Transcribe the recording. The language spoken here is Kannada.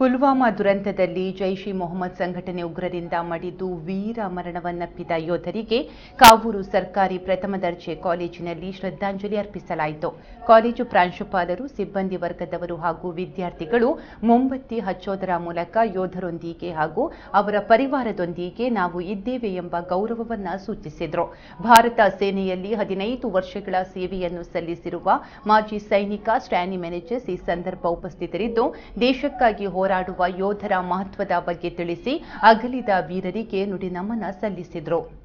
ಪುಲ್ವಾಮಾ ದುರಂತದಲ್ಲಿ ಜೈಷ್ ಇ ಮೊಹಮ್ಮದ್ ಸಂಘಟನೆ ಉಗ್ರರಿಂದ ಮಡಿದು ವೀರ ಮರಣವನ್ನಪ್ಪಿದ ಯೋಧರಿಗೆ ಕಾವೂರು ಸರ್ಕಾರಿ ಪ್ರಥಮ ದರ್ಜೆ ಕಾಲೇಜಿನಲ್ಲಿ ಶ್ರದ್ಧಾಂಜಲಿ ಅರ್ಪಿಸಲಾಯಿತು ಕಾಲೇಜು ಪ್ರಾಂಶುಪಾಲರು ಸಿಬ್ಬಂದಿ ವರ್ಗದವರು ಹಾಗೂ ವಿದ್ಯಾರ್ಥಿಗಳು ಮೊಂಬತ್ತಿ ಹಚ್ಚೋದರ ಮೂಲಕ ಯೋಧರೊಂದಿಗೆ ಹಾಗೂ ಅವರ ಪರಿವಾರದೊಂದಿಗೆ ನಾವು ಇದ್ದೇವೆ ಎಂಬ ಗೌರವವನ್ನ ಸೂಚಿಸಿದರು ಭಾರತ ಸೇನೆಯಲ್ಲಿ ಹದಿನೈದು ವರ್ಷಗಳ ಸೇವೆಯನ್ನು ಸಲ್ಲಿಸಿರುವ ಮಾಜಿ ಸೈನಿಕ ಸ್ಟ್ಯಾನಿ ಮೆನೆಜಸ್ ಈ ಸಂದರ್ಭ ಉಪಸ್ಥಿತರಿದ್ದು ದೇಶಕ್ಕಾಗಿ ಹೋರಾಡುವ ಯೋಧರ ಮಹತ್ವದ ಬಗ್ಗೆ ತಿಳಿಸಿ ಅಗಲಿದ ವೀರರಿಗೆ ನುಡಿನಮನ ಸಲ್ಲಿಸಿದರು